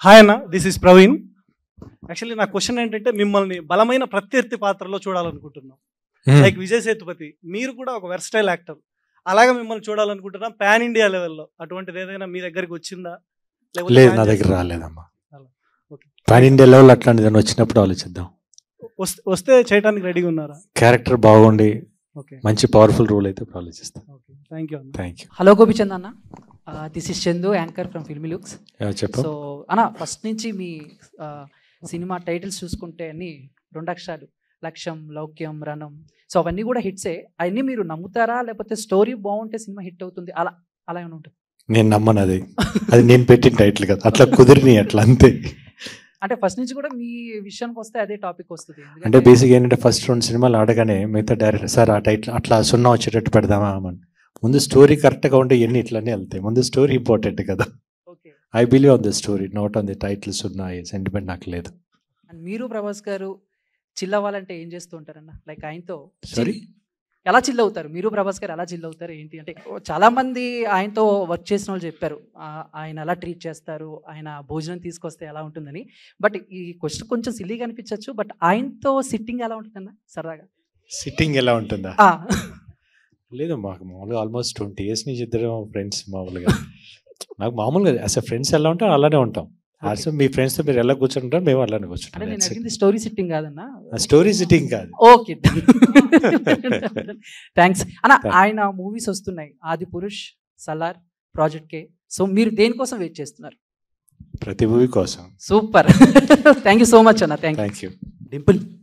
Hi అన్న this is Praveen actually నా question ఏంటంటే మిమ్మల్ని బలమైన ప్రత్యర్థి పాత్రలో చూడాలనుకుంటున్నాం లైక్ విజయ్ సేతుపతి మీరు కూడా ఒక వెర్స్టైల్ యాక్టర్ అలాగే మిమ్మల్ని చూడాలనుకుంటున్నాం పాన్ ఇండియా లెవెల్లో అటువంటిది ఏదైనా మీ దగ్గరికి వచ్చిందా లేకపోతే లేదు plan నా దగ్గర చేస్తున్నారా? రాలేదమ్మా అలా. ఓకే. పాన్ ఇండియా లెవెల్ అట్లాంటిది ఏదైనా వచ్చినప్పుడు ఆలోచిద్దాం వస్తే వస్తే చేయడానికి రెడీగా ఉన్నారా క్యారెక్టర్ బాగుండి ఓకే మంచి పవర్ఫుల్ రోల్ అయితే ఇప్పుడు ఆలోచిస్తాం ఓకే థ్యాంక్ యూ అన్న థ్యాంక్ యూ హలో గోపిచంద్ అన్న this is Chandu anchor from filmy looks చెప్పు సో అన్న ఫస్ట్ నుంచి మీ ఆ, సినిమా టైటిల్స్ చూసుకుంటే అన్ని రెండు అక్షరాలు లక్ష్యం లౌక్యం రణం సో అవన్నీ కూడా హిట్సే అవన్నీ మీరు నమ్ముతారా లేకపోతే స్టోరీ బాగుంటే సినిమా హిట్ అవుతుంది అలా అలా ఏమైనా ఉంటుంది నేను నమ్మను అది అది నేను పెట్టిన టైటిల్ కదా అట్లా కుదిరిని అట్లా అంతే అంటే ఫస్ట్ నుంచి కూడా మీ విషయానికి వస్తే అదే టాపిక్ వస్తుంది అంటే ఎందుకంటే బేసిక్ ఏంటంటే ఫస్ట్ రెండు సినిమాలు ఆడగానే మిగతా డైరెక్టర్ సార్ ఆ టైటిల్ అట్లా సున్నా వచ్చేటట్టు పెడదామా అని ముందు స్టోరీ కరెక్ట్గా ఉంటే ఎన్ని ఇట్లానే వెళ్తాయి ముందు స్టోరీ ఇంపార్టెంట్ కదా okay I believe on the story not on the title సున్నా సెంటిమెంట్ నాకు లేదు అండ్ మీరు ప్రభాస్ గారు చిల్ అవ్వాలంటే ఏం చేస్తూ ఉంటారన్న లైక్ ఆయనతో సారీ ఎలా చిల్ అవుతారు మీరు ప్రభాస్ గారు ఎలా చిల్ అవుతారు ఏంటి అంటే చాలా మంది ఆయనతో వర్క్ చేసిన వాళ్ళు చెప్పారు ఆ, ఆయన ఎలా ట్రీట్ చేస్తారు ఆయన భోజనం తీసుకొస్తే ఎలా ఉంటుందని బట్ ఈ క్వశ్చన్ కొంచెం సిల్లీగా అనిపించవచ్చు బట్ ఆయనతో సిట్టింగ్ ఎలా ఉంటుందన్న సరదాగా సిట్టింగ్ ఎలా ఉంటుందా ఆ, లేదు మాకు మామూలుగా ఆల్మోస్ట్ ట్వంటీ ఇయర్స్ నుంచి ఇద్దరు ఫ్రెండ్స్ మామూలుగా నాకు మామూలుగా అసలు ఫ్రెండ్స్ ఎలా ఉంటాం అలానే ఉంటాం అసలు మీ ఫ్రెండ్స్తో మీరు ఎలా కూర్చుంటారు మేము అలానే అంటే నేను కూర్చుంటాం అడిగింది స్టోరీ సిట్టింగ్ కాదన్న స్టోరీ సిట్టింగ్ కాదు ఓకే థ్యాంక్స్ అన్న Thank- ఆయన మూవీస్ వస్తున్నాయి Adipurush Salaar project K so మీరు దేనికోసం వెయిట్ చేస్తున్నారు ప్రతి మూవీ కోసం super thank you so much అన్న thank you thank you Dimple